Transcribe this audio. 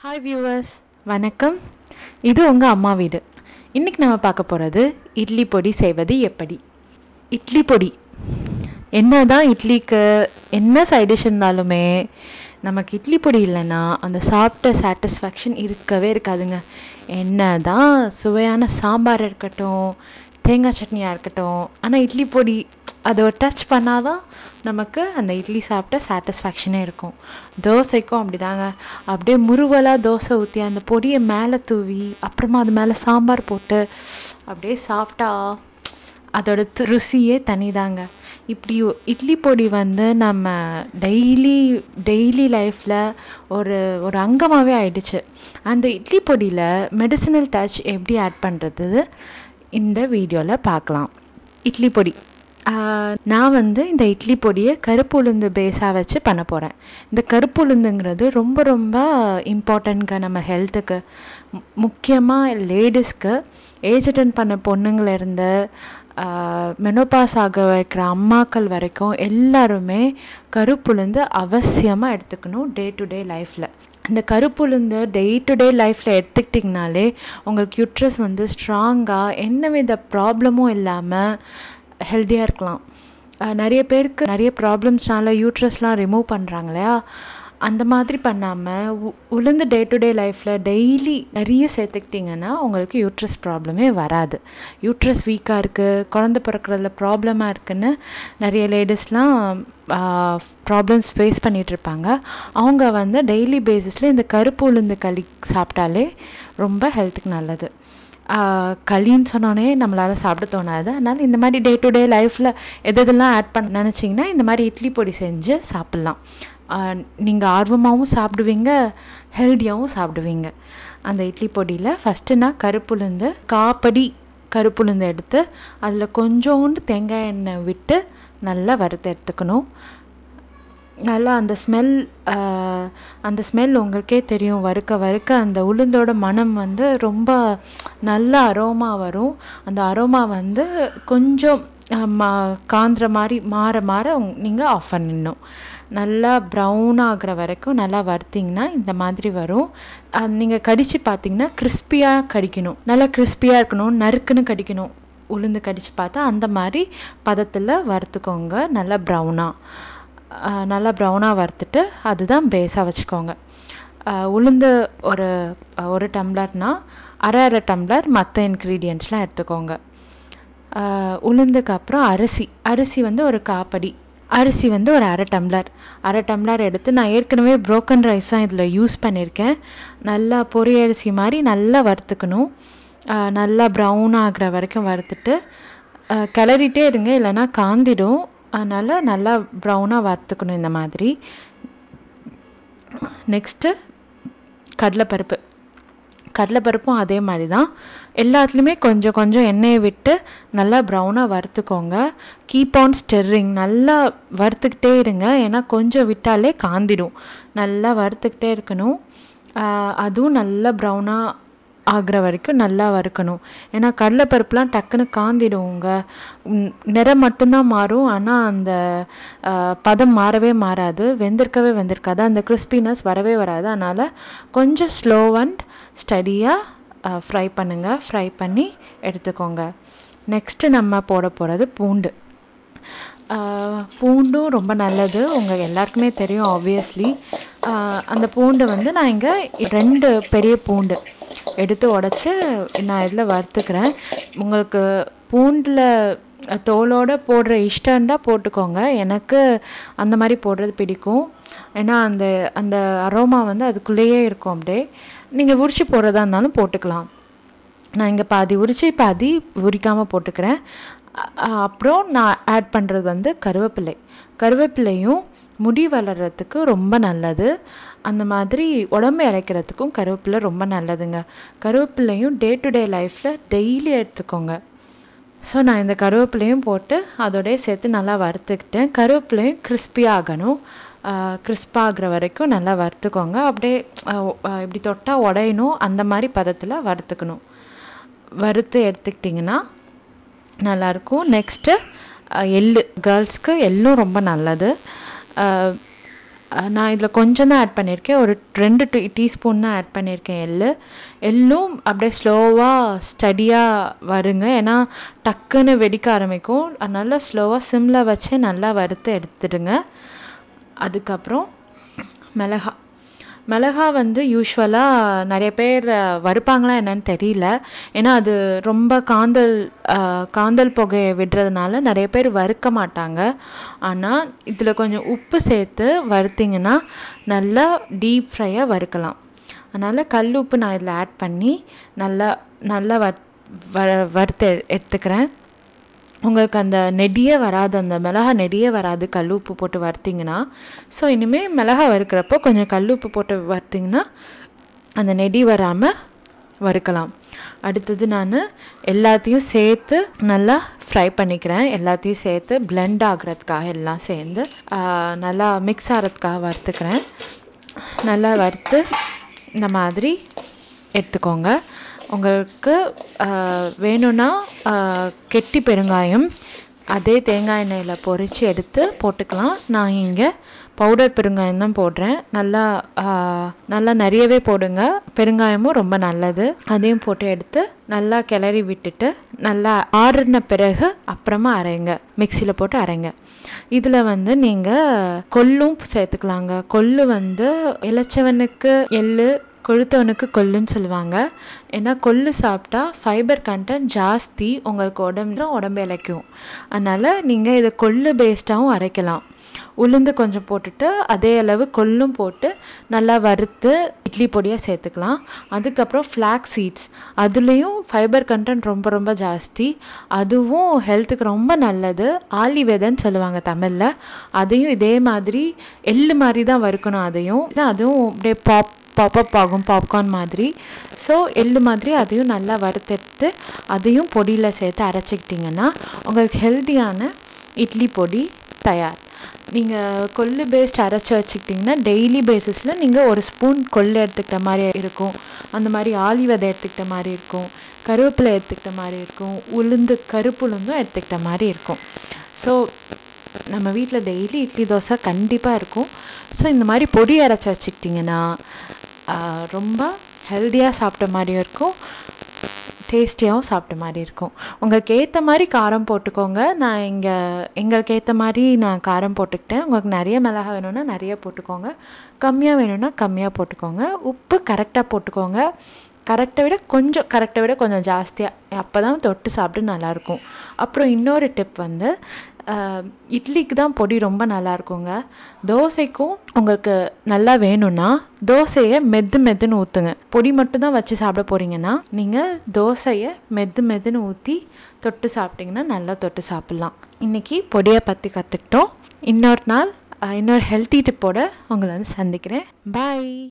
hi viewers வணக்கம் இது உங்கள் அம்மா வீடு இன்றைக்கி நம்ம பார்க்க போகிறது இட்லி பொடி செய்வது எப்படி இட்லி பொடி என்ன தான் இட்லிக்கு என்ன சைட் டிஷ் இருந்தாலுமே நமக்கு இட்லி பொடி இல்லைன்னா அந்த சாப்பிட்ட சாட்டிஸ்ஃபேக்ஷன் இருக்கவே இருக்காதுங்க என்ன தான் சுவையான சாம்பார் இருக்கட்டும் தேங்காய் சட்னியாக இருக்கட்டும் ஆனால் இட்லி பொடி அதை டச் பண்ணாதான் நமக்கு அந்த இட்லி சாப்பிட்ட சாட்டிஸ்ஃபேக்ஷனே இருக்கும் தோசைக்கும் அப்படிதாங்க அப்படியே முருவலாக தோசை ஊற்றி அந்த பொடியை மேலே தூவி அப்புறமா அது மேலே சாம்பார் போட்டு அப்படியே சாப்பிட்டா அதோட து- ருசியே தனிதாங்க இப்படி ஒ- இட்லி பொடி வந்து நம்ம டெய்லி டெய்லி லைஃப்பில் ஒரு ஒரு அங்கமாகவே ஆயிடுச்சு அந்த இட்லி பொடியில் மெடிசினல் டச் எப்படி ஆட் பண்ணுறது இந்த வீடியோவில் பார்க்கலாம் இட்லி பொடி ஆஹ் நான் வந்து இந்த இட்லி பொடியை கருப்பு உளுந்து பேஸாக வச்சு பண்ண போகிறேன் இந்த கருப்பு உளுந்துங்கிறது ரொம்ப ரொம்ப இம்பார்ட்டன்ட்ங்க நம்ம ஹெல்த்துக்கு முக்கியமாக லேடிஸ்க்கு ஏஜ் அட்டன் பண்ண பொண்ணுங்கள இருந்து மெனோபாஸ் ஆக வைக்கிற அம்மாக்கள் வரைக்கும் எல்லாருமே கருப்புளுந்து அவசியமாக எடுத்துக்கணும் டே டு டே லைஃப்பில் இந்த கருப்புளுந்து டே டு டே லைஃப்பில் எடுத்துக்கிட்டிங்கனாலே உங்களுக்கு யூட்ரஸ் வந்து ஸ்ட்ராங்காக எந்தவித ப்ராப்ளமும் இல்லாமல் ஹெல்த்தியாக இருக்கலாம் அஹ் நிறைய பேருக்கு நிறைய ப்ராப்ளம்ஸ்னால யூட்ரஸ்லாம் ரிமூவ் பண்ணுறாங்க இல்லையா அந்த மாதிரி பண்ணாமல் உளுந்து டே டு டே லைஃப்பில் டெய்லி நிறைய சேர்த்துக்கிட்டிங்கன்னா உங்களுக்கு யூட்ரஸ் ப்ராப்ளமே வராது யூட்ரஸ் வீக்காக இருக்குது குழந்த பிறக்கிறதுல ப்ராப்ளமாக இருக்குன்னு நிறைய லேடிஸ்லாம் ப்ராப்ளம்ஸ் ஃபேஸ் பண்ணிட்டு இருப்பாங்க அவங்க வந்து டெய்லி பேசிஸில் இந்த கருப்பு உளுந்து களி சாப்பிட்டாலே ரொம்ப ஹெல்த்துக்கு நல்லது ஆஹ் களின்னு சொன்னோன்னே நம்மளால் சாப்பிட தோணாது அதனால் இந்த மாதிரி டே டு டே லைஃப்பில் எது எதெல்லாம் ஆட் பண்ண நினச்சிங்கன்னா இந்த மாதிரி இட்லி பொடி செஞ்சு சாப்பிட்லாம் நீங்கள் ஆர்வமாகவும் சாப்பிடுவீங்க ஹெல்த்தியாகவும் சாப்பிடுவீங்க அந்த இட்லி பொடியில் ஃபஸ்ட்டு நான் கருப்புளுந்து காப்படி கருப்புளுந்து எடுத்து அதில் கொஞ்சோண்டு தேங்காய் எண்ணெய் விட்டு நல்லா வறுத்து எடுத்துக்கணும் நல்லா அந்த ஸ்மெல் அந்த ஸ்மெல் உங்களுக்கே தெரியும் வறுக்க வறுக்க அந்த உளுந்தோட மனம் வந்து ரொம்ப நல்ல அரோமா வரும் அந்த அரோமா வந்து கொஞ்சம் அஹ், மா- காந்துற மாதிரி மாற மாற நீங்கள் ஆஃப் பண்ணிடணும் நல்லா ப்ரௌன் ஆகுற வரைக்கும் நல்லா வறுத்தீங்கன்னா இந்த மாதிரி வரும் நீங்கள் கடிச்சு பார்த்தீங்கன்னா கிறிஸ்பியாக கடிக்கணும் நல்லா கிறிஸ்பியாக இருக்கணும் நறுக்குன்னு கடிக்கணும் உளுந்து கடிச்சு பார்த்தா அந்த மாதிரி பதத்தில் வறுத்துக்கோங்க நல்லா ப்ரௌனாக நல்லா ப்ரௌனாக வறுத்துட்டு அதுதான் பேஸாக வச்சுக்கோங்க ஆஹ் உளுந்து ஒரு ஆஹ் ஒரு டம்ளர்னா அரை அரை டம்ளர் மற்ற இன்க்ரீடியன்ட்ஸ்லாம் எடுத்துக்கோங்க ஆஹ் உளுந்துக்கு அப்புறம் அரிசி அரிசி வந்து ஒரு காப்படி அரிசி வந்து ஒரு அரை டம்ளர் அரை டம்ளர் எடுத்து நான் ஏற்கனவே broken ரைஸ் தான் இதில் யூஸ் பண்ணியிருக்கேன் நல்லா பொரி அரிசி மாதிரி நல்லா வறுத்துக்கணும் ஆஹ் நல்லா ப்ரௌன் ஆகுற வரைக்கும் வறுத்துட்டு ஆஹ் கிளறிட்டே இருங்க இல்லைன்னா காந்திடும் அதனால் நல்லா ப்ரௌனாக வறுத்துக்கணும் இந்த மாதிரி நெக்ஸ்ட்டு கடலைப்பருப்பு கடலைப்பருப்பும் அதே மாதிரி தான் எல்லாத்துலேயுமே கொஞ்சம் கொஞ்சம் எண்ணெயை விட்டு நல்லா ப்ரௌனாக வறுத்துக்கோங்க கீப் ஆன் ஸ்டெர்ரிங் நல்லா வறுத்துக்கிட்டே இருங்க ஏன்னா கொஞ்சம் விட்டாலே காந்திடும் நல்லா வறுத்துக்கிட்டே இருக்கணும் ஆஹ் அதுவும் நல்லா ப்ரௌனாக ஆகுற வரைக்கும் நல்லா வறுக்கணும் ஏன்னா கடலைப்பருப்புலாம் டக்குன்னு காந்திடுங்க ம், நிறம் மட்டும்தான் மாறும் ஆனால் அந்த ஆஹ், பதம் மாறவே மாறாது வெந்திருக்கவே வெந்திருக்காது அந்த கிறிஸ்பினஸ் வரவே வராது அதனால் கொஞ்சம் ஸ்லோ அண்ட் ஸ்டடியாக ஃப்ரை பண்ணுங்கள் ஃப்ரை பண்ணி எடுத்துக்கோங்க நெக்ஸ்ட்டு நம்ம போட போகிறது பூண்டு ஆஹ் பூண்டும் ரொம்ப நல்லது உங்கள் எல்லாருக்குமே தெரியும் ஆப்வியஸ்லி அந்த பூண்டு வந்து நான் இங்கே ரெண்டு பெரிய பூண்டு எடுத்து உடச்சி நான் இதில் வறுத்துக்கிறேன் உங்களுக்கு பூண்டில் தோலோட போடுற இஷ்டம் இருந்தால் போட்டுக்கோங்க எனக்கு அந்த மாதிரி போடுறது பிடிக்கும் ஏன்னா அந்த அந்த அரோமா வந்து அதுக்குள்ளேயே இருக்கும் அப்படியே நீங்கள் உரிச்சு போடுறதா இருந்தாலும் போட்டுக்கலாம் நான் இங்கே பாதி உரிச்சு பாதி உரிக்காமல் போட்டுக்கிறேன் அ- அ- அப்புறம் நான் ஆட் பண்ணுறது வந்து கருவேப்பிலை கருவேப்பிலையும் முடி வளர்கிறதுக்கு ரொம்ப நல்லது அந்த மாதிரி உடம்பு இளைக்கிறதுக்கும் கருவேப்பிலை ரொம்ப நல்லதுங்க கருவேப்பிலையும் டே டு டே லைஃப்பில் டெய்லி எடுத்துக்கோங்க ஸோ நான் இந்த கருவேப்பிலையும் போட்டு அதோடய சேர்த்து நல்லா வறுத்துக்கிட்டேன் கருவேப்பிலையும் crispy ஆகணும் கிறிஸ்பாகிற வரைக்கும் நல்லா வறுத்துக்கோங்க அப்படியே அஹ், அஹ், இப்படி தொட்டால் உடையணும் அந்த மாதிரி பதத்தில் வறுத்துக்கணும் வறுத்து எடுத்துக்கிட்டிங்கன்னா நல்லாயிருக்கும் நெக்ஸ்ட்டு எள்ளு கேர்ள்ஸ்க்கு எள்ளும் ரொம்ப நல்லது அஹ், அஹ் நான் இதில் கொஞ்சம் தான் ஆட் பண்ணியிருக்கேன் ஒரு ரெண்டு டீ டீஸ்பூன் தான் ஆட் பண்ணியிருக்கேன் எள்ளு எள்ளும் அப்படியே ஸ்லோவாக ஸ்டடியாக வருங்க ஏன்னா டக்குன்னு வெடிக்க ஆரம்பிக்கும் அதனால ஸ்லோவாக சிம்மில் வச்சு நல்லா வறுத்து எடுத்துடுங்க அதுக்கப்புறம் மிளகா மிளகா வந்து யூஸ்வலாக நிறைய பேர் அஹ், வறுப்பாங்களா என்னன்னு தெரியல ஏன்னா அது ரொம்ப காந்தல் அஹ், காந்தல் புகையை விடுறதுனால நிறைய பேர் வறுக்க மாட்டாங்க ஆனால் இதில் கொஞ்சம் உப்பு சேர்த்து வறுத்தீங்கன்னா நல்லா டீப் ஃப்ரையாக வறுக்கலாம் அதனால் கல் உப்பு நான் இதில் ஆட் பண்ணி நல்லா நல்லா வர் வ- வறுத்து எ- எடுத்துக்கிறேன் உங்களுக்கு அந்த நெடியே வராது அந்த மிளகா நெடியே வராது கல் உப்பு போட்டு வறுத்தீங்கன்னா ஸோ இனிமேல் மிளகா வறுக்கிறப்போ கொஞ்சம் கல் உப்பு போட்டு வறுத்தீங்கன்னா அந்த நெடி வராமல் வறுக்கலாம் அடுத்தது நான் எல்லாத்தையும் சேர்த்து நல்லா ஃப்ரை பண்ணிக்கிறேன் எல்லாத்தையும் சேர்த்து blend ஆகுறதுக்காக எல்லாம் சேர்ந்து ஆஹ், நல்லா மிக்ஸ் ஆகிறதுக்காக வறுத்துக்கிறேன் நல்லா வறுத்து இந்த மாதிரி எடுத்துக்கோங்க உங்களுக்கு ஆஹ், வேணும்னா ஆஹ், கெட்டி பெருங்காயம் அதே தேங்காய் எண்ணெயில் பொரிச்சு எடுத்து போட்டுக்கலாம் நான் இங்கே பவுடர் பெருங்காயம் தான் போடுறேன் நல்லா ஆஹ், நல்லா நிறையவே போடுங்க பெருங்காயமும் ரொம்ப நல்லது அதையும் போட்டு எடுத்து நல்லா கிளறி விட்டுட்டு நல்லா ஆறுன பிறகு அப்புறமா அரைங்க மிக்சியில் போட்டு அரைங்க இதில் வந்து நீங்கள் கொள்ளும் சேர்த்துக்கலாங்க கொள்ளு வந்து இளைச்சவனுக்கு எள்ளு கொழுத்தவனுக்கு கொள்ளுன்னு சொல்லுவாங்க ஏன்னா கொள்ளு சாப்பிட்டா ஃபைபர் கண்டென்ட் ஜாஸ்தி உங்களுக்கு உடம்பு உடம்பு இளைக்கும் அதனால் நீங்கள் இதை கொள்ளு பேஸ்டாகவும் அரைக்கலாம் உளுந்து கொஞ்சம் போட்டுட்டு அதே அளவு கொள்ளும் போட்டு நல்லா வறுத்து இட்லி பொடியாக சேர்த்துக்கலாம் அதுக்கப்புறம் ஃப்ளாக் சீட்ஸ் அதுலேயும் ஃபைபர் கண்டென்ட் ரொம்ப ரொம்ப ஜாஸ்தி அதுவும் ஹெல்த்துக்கு ரொம்ப நல்லது ஆலி விதைன்னு சொல்லுவாங்க தமிழில் அதையும் இதே மாதிரி எள்ளு மாதிரி தான் வறுக்கணும் அதையும் அதுவும் அப்படியே பாப் பாப்அப் ஆகும் பாப்கார்ன் மாதிரி ஸோ எள்ளு மாதிரி அதையும் நல்லா வறுத்தெடுத்து அதையும் பொடியில் சேர்த்து அரைச்சிக்கிட்டிங்கன்னா உங்களுக்கு ஹெல்த்தியான இட்லி பொடி தயார் நீங்கள் கொள்ளு பேஸ்ட் அரைச்சி வச்சுக்கிட்டிங்கன்னா டெய்லி பேசிஸில் நீங்கள் ஒரு ஸ்பூன் கொள்ளு எடுத்துக்கிட்ட மாதிரி இருக்கும் அந்த மாதிரி ஆளி விதை எடுத்துக்கிட்ட மாதிரி இருக்கும் கருவேப்பிலை எடுத்துக்கிட்ட மாதிரி இருக்கும் உளுந்து கருப்பு உளுந்தும் எடுத்துக்கிட்ட மாதிரி இருக்கும் ஸோ நம்ம வீட்டில் டெய்லி இட்லி தோசை கண்டிப்பாக இருக்கும் ஸோ இந்த மாதிரி பொடி அரைச்சி வச்சுக்கிட்டிங்கன்னா ஆஹ், ரொம்ப ஹெல்த்தியாக சாப்பிட்ட மாதிரியும் இருக்கும் டேஸ்டியாகவும் சாப்பிட்ட மாதிரி இருக்கும் உங்களுக்கு ஏற்ற மாதிரி காரம் போட்டுக்கோங்க நான் இங்கே எங்களுக்கு ஏற்ற மாதிரி நான் காரம் போட்டுக்கிட்டேன் உங்களுக்கு நிறைய மிளகா வேணும்னா நிறைய போட்டுக்கோங்க கம்மியாக வேணும்னா கம்மியாக போட்டுக்கோங்க உப்பு கரெக்டாக போட்டுக்கோங்க கரெக்டை விட கொஞ்சம் கரெக்டை விட கொஞ்சம் ஜாஸ்தியாக அப்போ தான் தொட்டு சாப்பிட்டு நல்லாயிருக்கும் அப்புறம் இன்னொரு டிப் வந்து ஆஹ், இட்லிக்கு தான் பொடி ரொம்ப நல்லா இருக்குங்க தோசைக்கும் உங்களுக்கு நல்லா வேணும்னா தோசையை மெது மெதுன்னு ஊற்றுங்க பொடி மட்டும் தான் வச்சு சாப்பிட போறீங்கன்னா நீங்கள் தோசையை மெது மெதுன்னு ஊற்றி தொட்டு சாப்பிட்டீங்கன்னா நல்லா தொட்டு சாப்பிட்லாம் இன்னைக்கு பொடியை பற்றி கற்றுக்கிட்டோம் இன்னொரு நாள் ஆஹ், இன்னொரு ஹெல்த்தி டிப்போட உங்களை வந்து சந்திக்கிறேன் பாய்